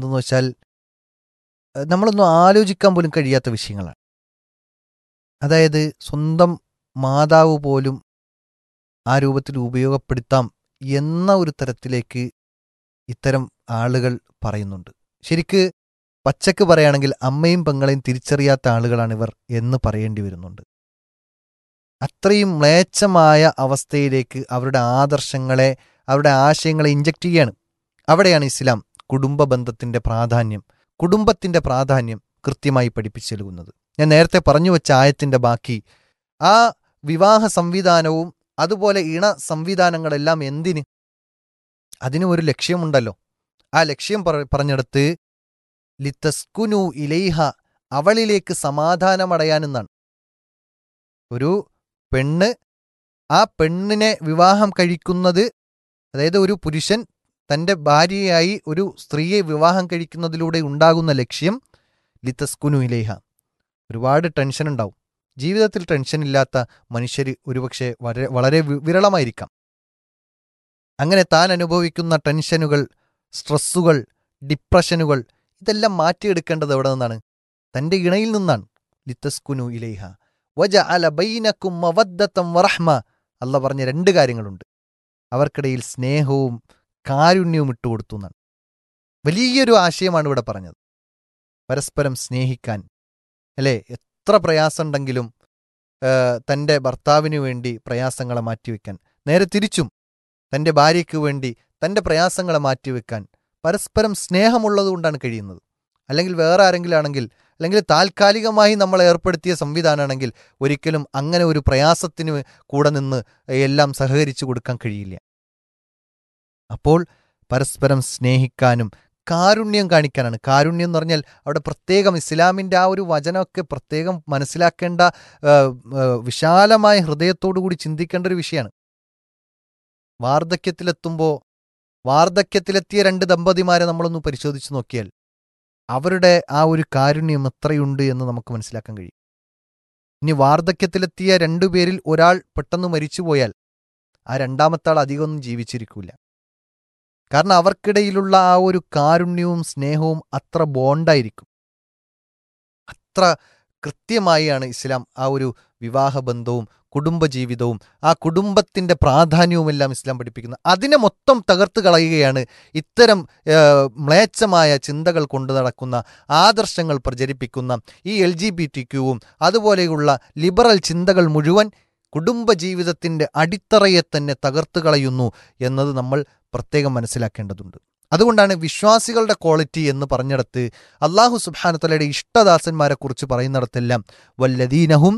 എന്തെന്ന് വെച്ചാൽ ഏഹ്, നമ്മളൊന്നും ആലോചിക്കാൻ പോലും കഴിയാത്ത വിഷയങ്ങളാണ് അതായത് സ്വന്തം മാതാവ് പോലും ആ രൂപത്തിൽ ഉപയോഗപ്പെടുത്താം എന്ന ഒരു തരത്തിലേക്ക് ഇത്തരം ആളുകൾ പറയുന്നുണ്ട് ശരിക്ക് പച്ചക്ക് പറയുകയാണെങ്കിൽ അമ്മയും പെങ്ങളെയും തിരിച്ചറിയാത്ത ആളുകളാണ് ഇവർ എന്ന് പറയേണ്ടി വരുന്നുണ്ട് അത്രയും മ്ലേച്ഛമായ അവസ്ഥയിലേക്ക് അവരുടെ ആദർശങ്ങളെ അവരുടെ ആശയങ്ങളെ ഇഞ്ചക്ട് ചെയ്യാണ് അവിടെയാണ് ഇസ്ലാം കുടുംബ ബന്ധത്തിന്റെ പ്രാധാന്യം കുടുംബത്തിന്റെ പ്രാധാന്യം കൃത്യമായി പഠിപ്പിച്ചു നൽകുന്നത് ഞാൻ നേരത്തെ പറഞ്ഞു വെച്ച ആയത്തിന്റെ ബാക്കി ആ വിവാഹ സംവിധാനവും അതുപോലെ ഇണ സംവിധാനങ്ങളെല്ലാം എന്തിന് അതിനും ഒരു ലക്ഷ്യമുണ്ടല്ലോ ആ ലക്ഷ്യം പറ- പറഞ്ഞെടുത്ത് ലിത്തസ്കുനു ഇലൈഹ അവളിലേക്ക് സമാധാനമടയാനെന്നാണ് ഒരു പെണ്ണ് ആ പെണ്ണിനെ വിവാഹം കഴിക്കുന്നത് അതായത് ഒരു പുരുഷൻ തൻ്റെ ഭാര്യയായി ഒരു സ്ത്രീയെ വിവാഹം കഴിക്കുന്നതിലൂടെ ഉണ്ടാകുന്ന ലക്ഷ്യം ലിത്തസ്കുനു ഇലേഹ ഒരുപാട് ടെൻഷൻ ഉണ്ടാവും ജീവിതത്തിൽ ടെൻഷൻ ഇല്ലാത്ത മനുഷ്യർ ഒരുപക്ഷെ വളരെ വളരെ വി- വിരളമായിരിക്കാം അങ്ങനെ താൻ അനുഭവിക്കുന്ന ടെൻഷനുകൾ സ്ട്രെസ്സുകൾ ഡിപ്രഷനുകൾ ഇതെല്ലാം മാറ്റിയെടുക്കേണ്ടത് എവിടെ നിന്നാണ് തൻ്റെ ഇണയിൽ നിന്നാണ് ലിത്തസ്കുനു ഇലേഹ വജ അല ബൈനക്കും മവദ്ദത്തം വറഹ്മ അല്ല പറഞ്ഞ രണ്ട് കാര്യങ്ങളുണ്ട് അവർക്കിടയിൽ സ്നേഹവും കാരുണ്യവും ഇട്ടുകൊടുത്തു എന്നാണ് വലിയൊരു ആശയമാണ് ഇവിടെ പറഞ്ഞത് പരസ്പരം സ്നേഹിക്കാൻ അല്ലേ എത്ര പ്രയാസമുണ്ടെങ്കിലും ഏഹ്, തൻ്റെ ഭർത്താവിനു വേണ്ടി പ്രയാസങ്ങളെ മാറ്റിവെക്കാൻ നേരെ തിരിച്ചും തൻ്റെ ഭാര്യയ്ക്ക് വേണ്ടി തൻ്റെ പ്രയാസങ്ങളെ മാറ്റിവെക്കാൻ പരസ്പരം സ്നേഹമുള്ളതുകൊണ്ടാണ് കഴിയുന്നത് അല്ലെങ്കിൽ വേറെ ആരെങ്കിലും ആണെങ്കിൽ അല്ലെങ്കിൽ താൽക്കാലികമായി നമ്മൾ ഏർപ്പെടുത്തിയ സംവിധാനമാണെങ്കിൽ ഒരിക്കലും അങ്ങനെ ഒരു പ്രയാസത്തിന് കൂടെ നിന്ന് എല്ലാം സഹകരിച്ചു കൊടുക്കാൻ കഴിയില്ല അപ്പോൾ പരസ്പരം സ്നേഹിക്കാനും കാരുണ്യം കാണിക്കാനാണ് കാരുണ്യം എന്ന് പറഞ്ഞാൽ അവിടെ പ്രത്യേകം ഇസ്ലാമിൻ്റെ ആ ഒരു വചനമൊക്കെ പ്രത്യേകം മനസ്സിലാക്കേണ്ട ആ, ആ, വിശാലമായ ഹൃദയത്തോടു കൂടി ചിന്തിക്കേണ്ട ഒരു വിഷയമാണ് വാർദ്ധക്യത്തിലെത്തുമ്പോൾ വാർദ്ധക്യത്തിലെത്തിയ രണ്ട് ദമ്പതിമാരെ നമ്മളൊന്ന് പരിശോധിച്ച് നോക്കിയാൽ അവരുടെ ആ ഒരു കാരുണ്യം എത്രയുണ്ട് എന്ന് നമുക്ക് മനസ്സിലാക്കാൻ കഴിയും ഇനി വാർദ്ധക്യത്തിലെത്തിയ രണ്ടുപേരിൽ ഒരാൾ പെട്ടെന്ന് മരിച്ചുപോയാൽ ആ രണ്ടാമത്തെ ആൾ അധികമൊന്നും ജീവിച്ചിരിക്കില്ല കാരണം അവർക്കിടയിലുള്ള ആ ഒരു കാരുണ്യവും സ്നേഹവും അത്ര ബോണ്ടായിരിക്കും അത്ര കൃത്യമായാണ് ഇസ്ലാം ആ ഒരു വിവാഹബന്ധവും കുടുംബജീവിതവും ആ കുടുംബത്തിന്റെ പ്രാധാന്യവുമെല്ലാം ഇസ്ലാം പഠിപ്പിക്കുന്നത് അതിനെ മൊത്തം തകർത്ത് കളയുകയാണ് ഇത്തരം ഏഹ്, മ്ലേച്ഛമായ ചിന്തകൾ കൊണ്ടു നടക്കുന്ന ആദർശങ്ങൾ പ്രചരിപ്പിക്കുന്ന ഈ എൽ ജി ബി ടി ക്യൂവും അതുപോലെയുള്ള ലിബറൽ ചിന്തകൾ മുഴുവൻ കുടുംബജീവിതത്തിന്റെ അടിത്തറയെ തന്നെ തകർത്ത് കളയുന്നു എന്നത് നമ്മൾ പ്രത്യേകം മനസ്സിലാക്കേണ്ടതുണ്ട് അതുകൊണ്ടാണ് വിശ്വാസികളുടെ ക്വാളിറ്റി എന്ന് പറഞ്ഞിടത്ത് അള്ളാഹു സുബാനത്തലയുടെ ഇഷ്ടദാസന്മാരെ കുറിച്ച് പറയുന്നിടത്തെല്ലാം വല്ലദീനഹും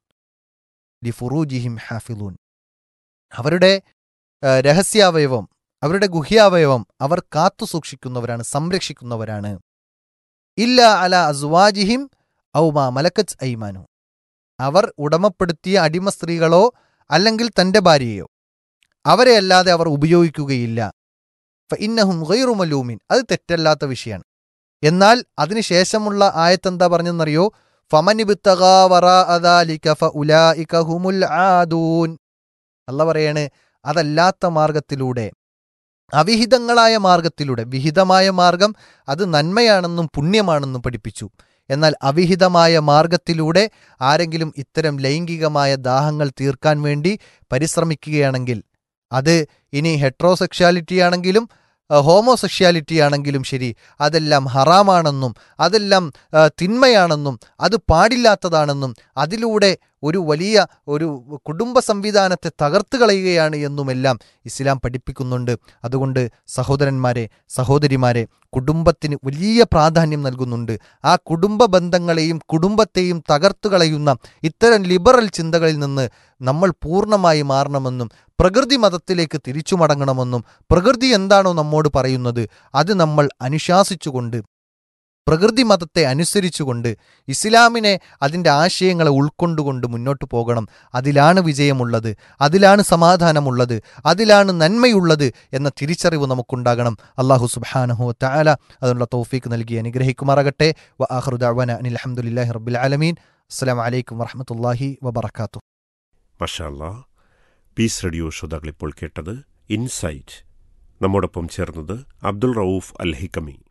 ലിഫുറൂജിഹിം ഹാഫിലൂൻ അവരുടെ ആ, രഹസ്യാവയവം അവരുടെ ഗുഹ്യാവയവം അവർ കാത്തു സൂക്ഷിക്കുന്നവരാണ് സംരക്ഷിക്കുന്നവരാണ് ഇല്ല അല അസ്വാജിഹിം ഔമാ മലക്കച്ച് ഐമാനു അവർ ഉടമപ്പെടുത്തിയ അടിമ സ്ത്രീകളോ അല്ലെങ്കിൽ തന്റെ ഭാര്യയോ അവരെ അല്ലാതെ അവർ ഉപയോഗിക്കുകയില്ല ഇന്നഹും ഗൈറുമലൂമിൻ അത് തെറ്റല്ലാത്ത വിഷയമാണ് എന്നാൽ അതിനുശേഷമുള്ള ആയത്തെന്താ പറഞ്ഞെന്നറിയോ ഫമനിബുത്തഗാ വറാഅദാലിക ഫഉലായിക ഹുമുൽ ആദൂൻ അല്ല പറയാണ് അതല്ലാത്ത മാർഗത്തിലൂടെ അവിഹിതങ്ങളായ മാർഗത്തിലൂടെ വിഹിതമായ മാർഗം അത് നന്മയാണെന്നും പുണ്യമാണെന്നും പഠിപ്പിച്ചു എന്നാൽ അവിഹിതമായ മാർഗത്തിലൂടെ ആരെങ്കിലും ഇത്തരം ലൈംഗികമായ ദാഹങ്ങൾ തീർക്കാൻ വേണ്ടി പരിശ്രമിക്കുകയാണെങ്കിൽ അത് ഇനി ഹെട്രോസെക്ഷാലിറ്റി ആണെങ്കിലും ഹോമോസെക്ഷാലിറ്റി ആണെങ്കിലും ശരി അതെല്ലാം ഹറാമാണെന്നും അതെല്ലാം ആ, തിന്മയാണെന്നും അത് പാടില്ലാത്തതാണെന്നും അതിലൂടെ ഒരു വലിയ ഒരു കുടുംബ സംവിധാനത്തെ തകർത്ത് കളയുകയാണ് എന്നുമെല്ലാം ഇസ്ലാം പഠിപ്പിക്കുന്നുണ്ട് അതുകൊണ്ട് സഹോദരന്മാരെ സഹോദരിമാരെ കുടുംബത്തിന് വലിയ പ്രാധാന്യം നൽകുന്നുണ്ട് ആ കുടുംബ ബന്ധങ്ങളെയും കുടുംബത്തെയും തകർത്തു കളയുന്ന ഇത്തരം ലിബറൽ ചിന്തകളിൽ നിന്ന് നമ്മൾ പൂർണ്ണമായി മാറണമെന്നും പ്രകൃതി മതത്തിലേക്ക് തിരിച്ചു മടങ്ങണമെന്നും പ്രകൃതി എന്താണോ നമ്മോട് പറയുന്നത് അത് നമ്മൾ അനുശാസിച്ചുകൊണ്ട് പ്രകൃതി മതത്തെ അനുസരിച്ചുകൊണ്ട് ഇസ്ലാമിനെ അതിൻ്റെ ആശയങ്ങളെ ഉൾക്കൊണ്ടുകൊണ്ട് മുന്നോട്ട് പോകണം അതിലാണ് വിജയമുള്ളത് അതിലാണ് സമാധാനമുള്ളത് അതിലാണ് നന്മയുള്ളത് എന്ന തിരിച്ചറിവ് നമുക്കുണ്ടാകണം അള്ളാഹു സുബാനഹു താല അതിനുള്ള തൗഫീക്ക് നൽകി അനുഗ്രഹിക്കുമാറാകട്ടെ വ ആഹ്റുദാവന അനിൽ അഹമ്മദില്ലാഹി റബ്ബിൽ ആലമീൻ അസ്സലാം വലൈക്കും വറഹമത്തല്ലാഹി വബർക്കാത്തു മഷാല്ല പീസ് റേഡിയോ ശ്രോതാക്കൾ ഇപ്പോൾ കേട്ടത് ഇൻസൈറ്റ് നമ്മോടൊപ്പം ചേർന്നത് അബ്ദുൾ റൌഫ് അൽ ഹിക്കമി